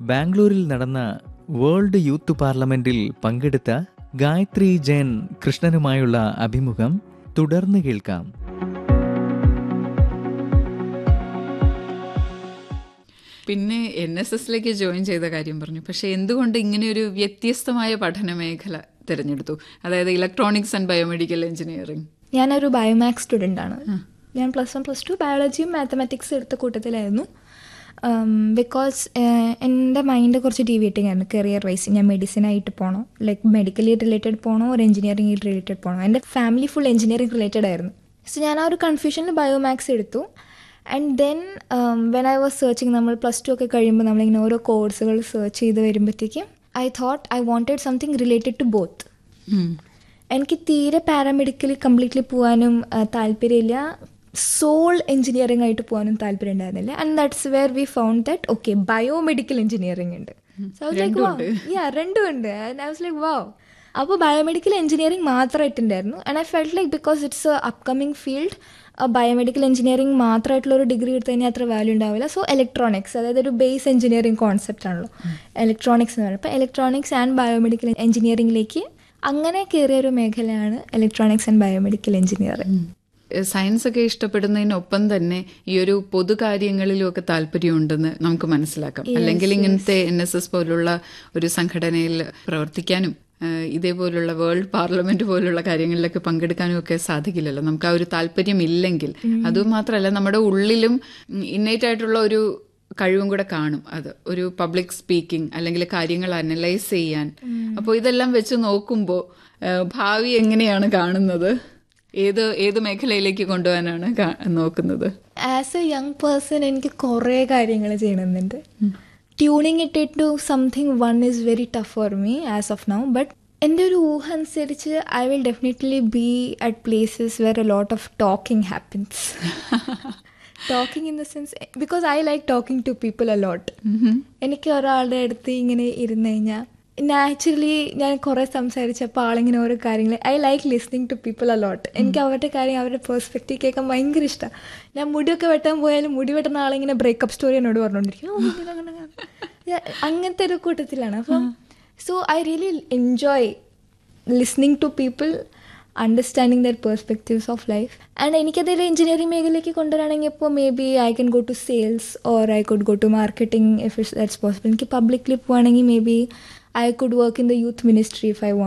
ബാംഗ്ലൂരിൽ നടന്ന world youth പാർലമെന്റിൽ പങ്കെടുത്ത ഗായത്രി ജയൻ കൃഷ്ണനുമായുള്ള അഭിമുഖം തുടർന്ന് കേൾക്കാം പിന്നെ എൻ എസ് എസിലേക്ക് ജോയിൻ ചെയ്ത കാര്യം പറഞ്ഞു പക്ഷെ എന്തുകൊണ്ട് ഇങ്ങനെ ഒരു വ്യത്യസ്തമായ പഠന മേഖല തിരഞ്ഞെടുത്തു അതായത് ഇലക്ട്രോണിക്സ് ആൻഡ് ബയോമെഡിക്കൽ എഞ്ചിനീയറിംഗ് ഞാനൊരു ബയോമാക്സ് സ്റ്റുഡൻ്റ് ആണ് ഞാൻ പ്ലസ് വൺ പ്ലസ് ടു ബയോളജിയും മാത്തമാറ്റിക്സ് എടുത്ത കൂട്ടത്തിലായിരുന്നു ബിക്കോസ് എൻ്റെ മൈൻഡ് കുറച്ച് ഡീവിയേറ്റിംഗ് ആയിരുന്നു കരിയർ വൈസ് ഞാൻ മെഡിസിൻ ആയിട്ട് പോകണോ ലൈക്ക് മെഡിക്കലി റിലേറ്റഡ് പോകണോ ഒരു എഞ്ചിനീയറിംഗ് റിലേറ്റഡ് പോകണോ എൻ്റെ ഫാമിലി ഫുൾ എഞ്ചിനീയറിംഗ് റിലേറ്റഡ് ആയിരുന്നു സോ ഞാൻ ആ ഒരു കൺഫ്യൂഷനിൽ ബയോമാക്സ് എടുത്തു and then when I was searching നമ്മൾ പ്ലസ് ടു ഒക്കെ കഴിയുമ്പോൾ നമ്മളിങ്ങനെ ഓരോ കോഴ്സുകൾ സെർച്ച് ചെയ്ത് വരുമ്പോഴത്തേക്കും I thought I wanted something related to both എനിക്ക് തീരെ പാരാമെഡിക്കലി കംപ്ലീറ്റ്ലി പോകാനും ആ, താല്പര്യമില്ല സോൾ എഞ്ചിനീയറിംഗ് ആയിട്ട് പോകാനും താല്പര്യം ഉണ്ടായിരുന്നില്ല and that's where we found that okay biomedical engineering ഉണ്ട് So I was like, wow. Yeah, രണ്ടും ഉണ്ട് and I was like wow അപ്പോൾ ബയോമെഡിക്കൽ എഞ്ചിനീയറിംഗ് മാത്രമായിട്ടുണ്ടായിരുന്നു and I felt like because it's a upcoming field biomedical engineering മാത്രമായിട്ടുള്ള ഒരു degree എടുത്തു കഴിഞ്ഞാൽ അത്ര വാല്യൂ ഉണ്ടാവില്ല സോ ഇലക്ട്രോണിക്സ് അതായത് ഒരു ബേസ് എഞ്ചിനീയറിംഗ് കോൺസെപ്റ്റ് ആണല്ലോ ഇലക്ട്രോണിക്സ് എന്ന് പറയുന്നത് അപ്പോൾ ഇലക്ട്രോണിക്സ് ആൻഡ് ബയോമെഡിക്കൽ എഞ്ചിനീയറിംഗിലേക്ക് അങ്ങനെ കയറിയ ഒരു മേഖലയാണ് electronics and biomedical engineering science ഒക്കെ ഇഷ്ടപ്പെടുന്നതിനൊപ്പം തന്നെ ഈ ഒരു പൊതുകാര്യങ്ങളിലും ഒക്കെ താല്പര്യമുണ്ടെന്ന് നമുക്ക് മനസ്സിലാക്കാം അല്ലെങ്കിൽ ഇങ്ങനത്തെ എൻ എസ് എസ് പോലുള്ള ഒരു സംഘടനയിൽ പ്രവർത്തിക്കാനും ഏഹ്, ഇതേപോലുള്ള വേൾഡ് പാർലമെന്റ് പോലുള്ള കാര്യങ്ങളിലൊക്കെ പങ്കെടുക്കാനും ഒക്കെ സാധിക്കില്ലല്ലോ നമുക്ക് ആ ഒരു താല്പര്യം ഇല്ലെങ്കിൽ അതുമാത്രമല്ല നമ്മുടെ ഉള്ളിലും ഇന്നേറ്റ് ആയിട്ടുള്ള ഒരു കഴിവും കൂടെ കാണും അത് ഒരു പബ്ലിക് സ്പീക്കിംഗ് അല്ലെങ്കിൽ കാര്യങ്ങൾ അനലൈസ് ചെയ്യാൻ അപ്പോൾ ഇതെല്ലാം വെച്ച് നോക്കുമ്പോൾ ഭാവി എങ്ങനെയാണ് കാണുന്നത് ഏത് ഏത് മേഖലയിലേക്ക് കൊണ്ടുപോകാനാണ് കാ- നോക്കുന്നത് ആസ് എ യങ് പേഴ്സൺ എനിക്ക് കുറേ കാര്യങ്ങൾ ചെയ്യണമെന്നുണ്ട് tuning it it to something one is very tough for me as of now but എൻ്റെ ഒരു ഊഹ അനുസരിച്ച് I will definitely be at places where a lot of talking happens talking in the sense because I like talking to people a lot എനിക്ക് ഒരാളുടെ അടുത്ത് ഇങ്ങനെ ഇരുന്ന് കഴിഞ്ഞാൽ നാച്ചുറലി ഞാൻ കുറേ സംസാരിച്ചപ്പോൾ ആളിങ്ങനെ ഓരോ കാര്യങ്ങൾ I like listening to people a lot എനിക്ക് അവരുടെ കാര്യം അവരുടെ പേഴ്സ്പെക്റ്റീവ് കേൾക്കാൻ ഭയങ്കര ഇഷ്ടമാണ് ഞാൻ മുടിയൊക്കെ വെട്ടാൻ പോയാലും മുടി വെട്ടുന്ന ആളിങ്ങനെ ബ്രേക്കപ്പ് സ്റ്റോറി എന്നോട് പറഞ്ഞുകൊണ്ടിരിക്കും "ഓ, ഇങ്ങനെ അങ്ങനെ അങ്ങനെ." ഞാൻ അങ്ങനത്തെ ഒരു കൂട്ടത്തിലാണ് അപ്പം so I really enjoy listening to people understanding their perspectives of life and എനിക്കതിൽ എഞ്ചിനീയറിംഗ് മേഖലയിലേക്ക് കൊണ്ടുവരാണെങ്കിൽ ഇപ്പോൾ maybe I can go to sales or I could go to marketing if it's that's possible എനിക്ക് publicly പോവുകയാണെങ്കിൽ maybe I could work in the youth ministry if I